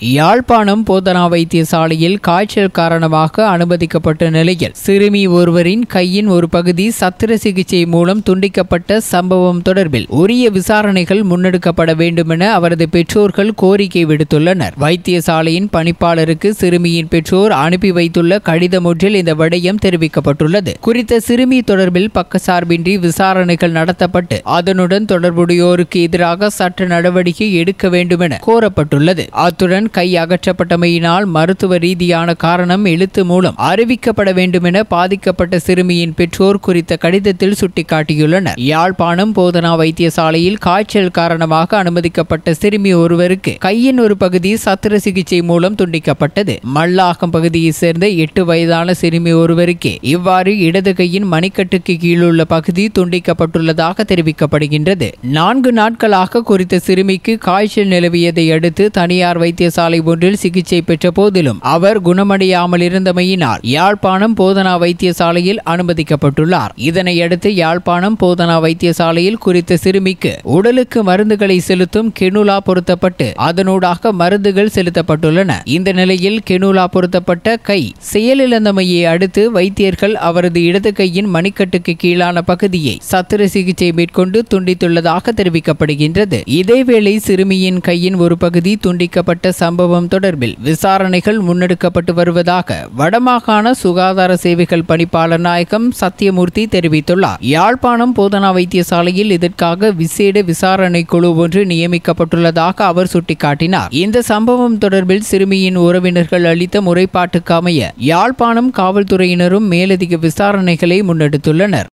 யாழ்ப்பாணம் போதனா வைத்தியசாலையில் காய்ச்சல் காரணமாக அனுமதிக்கப்பட்ட நிலையில் சிறுமி ஒருவரின் கையின் ஒரு பகுதி சத்திர சிகிச்சை மூலம் துண்டிக்கப்பட்ட சம்பவம் தொடர்பில் உரிய விசாரணைகள் முன்னெடுக்கப்பட வேண்டுமென அவரது பெற்றோர்கள் கோரிக்கை விடுத்துள்ளனர் வைத்தியசாலையின் பணிப்பாளருக்கு சிறுமியின் பெற்றோர் அனுப்பி வைத்துள்ள கடிதம் ஒன்றில் இந்த விடயம் தெரிவிக்கப்பட்டுள்ளது குறித்த சிறுமி தொடர்பில் பக்கசார்பின்றி விசாரணைகள் நடத்தப்பட்டு அதனுடன் தொடர்புடையோருக்கு எதிராக சட்ட நடவடிக்கை எடுக்க வேண்டுமென கோரப்பட்டுள்ளது அத்துடன் கை அகற்றப்பட்டமையினால் மருத்துவ ரீதியான காரணம் எழுத்து மூலம் அறிவிக்கப்பட வேண்டுமென பாதிக்கப்பட்ட சிறுமியின் பெற்றோர் குறித்த கடிதத்தில் சுட்டிக்காட்டியுள்ளனர் யாழ்ப்பாணம் போதனா வைத்தியசாலையில் காய்ச்சல் காரணமாக அனுமதிக்கப்பட்ட சிறுமி ஒருவருக்கு கையின் ஒரு பகுதி சத்திர சிகிச்சை மூலம் துண்டிக்கப்பட்டது மல்லாகம் பகுதியைச் சேர்ந்த எட்டு வயதான சிறுமி ஒருவருக்கே இவ்வாறு இடது கையின் மணிக்கட்டுக்கு கீழுள்ள பகுதி துண்டிக்கப்பட்டுள்ளதாக தெரிவிக்கப்படுகின்றது நான்கு நாட்களாக குறித்த சிறுமிக்கு காய்ச்சல் நிலவியதை அடுத்து தனியார் வைத்தியசாலை ஒன்றில் சிகிச்சை பெற்ற போதிலும் அவர் குணமடையாமல் இருந்தமையினால் யாழ்ப்பாணம் போதனா வைத்தியசாலையில் அனுமதிக்கப்பட்டுள்ளார் இதனையடுத்து யாழ்ப்பாணம் போதனா வைத்தியசாலையில் குறித்த சிறுமிக்கு உடலுக்கு மருந்துகளை செலுத்தும் கெனுலா பொருத்தப்பட்டு அதனூடாக மருந்துகள் செலுத்தப்பட்டுள்ளன இந்த நிலையில் கெனுலா பொருத்தப்பட்ட கை செயலிழந்தமையை அடுத்து வைத்தியர்கள் அவரது இடது கையின் மணிக்கட்டுக்கு கீழான பகுதியை சத்திர சிகிச்சை மேற்கொண்டு துண்டித்துள்ளதாக தெரிவிக்கப்படுகின்றது இதேவேளை சிறுமியின் கையின் ஒரு பகுதி துண்டிக்கப்பட்ட சம்பவம் தொடர்பில் விசாரணைகள் முன்னெடுக்கப்பட்டு வருவதாக வடமாகாண சுகாதார சேவைகள் பணிப்பாளர் நாயகம் சத்தியமூர்த்தி தெரிவித்துள்ளார் யாழ்ப்பாணம் போதனா வைத்தியசாலையில் இதற்காக விசேட விசாரணை குழு ஒன்று நியமிக்கப்பட்டுள்ளதாக அவர் சுட்டிக்காட்டினார் இந்த சம்பவம் தொடர்பில் சிறுமியின் உறவினர்கள் அளித்த முறைப்பாட்டுக்கு அமைய யாழ்ப்பாணம் காவல்துறையினரும் மேலதிக விசாரணைகளை முன்னெடுத்துள்ளனர்